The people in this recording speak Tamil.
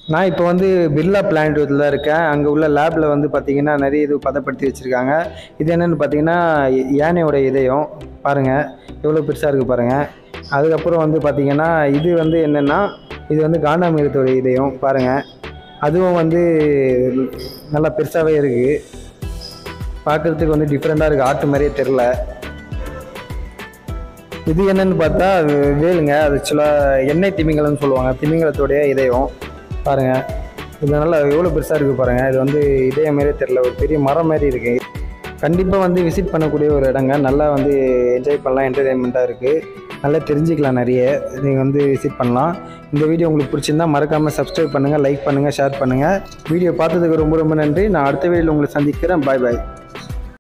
நான் இப்போ வந்து பிர்லா பிளானட்டோரியத்தில் இருக்கேன் அங்கே உள்ள லேபில் வந்து பார்த்தீங்கன்னா நிறைய இது பதப்படுத்தி வச்சுருக்காங்க இது என்னென்னு பார்த்தீங்கன்னா யானையோட இதயம் பாருங்கள் எவ்வளோ பெருசாக இருக்குது பாருங்கள் அதுக்கப்புறம் வந்து பார்த்தீங்கன்னா இது வந்து என்னென்னா இது வந்து காண்டாமிருகத்தோட இதயம் பாருங்கள் அதுவும் வந்து நல்லா பெருசாகவே இருக்குது பார்க்குறதுக்கு வந்து டிஃப்ரெண்ட்டாக இருக்குது ஆட்டு மாதிரியே தெரில இது என்னன்னு பார்த்தா வே- வேலுங்க அது ஆக்சுவலாக எண்ணெய் திமிங்கலம்னு சொல்லுவாங்க திமிங்கலத்தோடைய இதயம் பாருங்க இது நல்லா எவ்வளோ பெருசாக இருக்குது பாருங்க இது வந்து இதயம் மாதிரியே தெரில ஒரு பெரிய மரம் மாதிரி இருக்கு கண்டிப்பாக வந்து விசிட் பண்ணக்கூடிய ஒரு இடங்க நல்லா வந்து என்ஜாய் பண்ணலாம் என்டர்டெயின்மெண்ட்டாக இருக்குது நல்லா தெரிஞ்சுக்கலாம் நிறைய நீங்கள் வந்து விசிட் பண்ணலாம் இந்த வீடியோ உங்களுக்கு பிடிச்சிருந்தா மறக்காமல் சப்ஸ்கிரைப் பண்ணுங்கள் லைக் பண்ணுங்கள் ஷேர் பண்ணுங்கள் வீடியோ பார்த்ததுக்கு ரொம்ப ரொம்ப நன்றி நான் அடுத்த வீடியோவில் உங்களை சந்திக்கிறேன் பாய் பாய்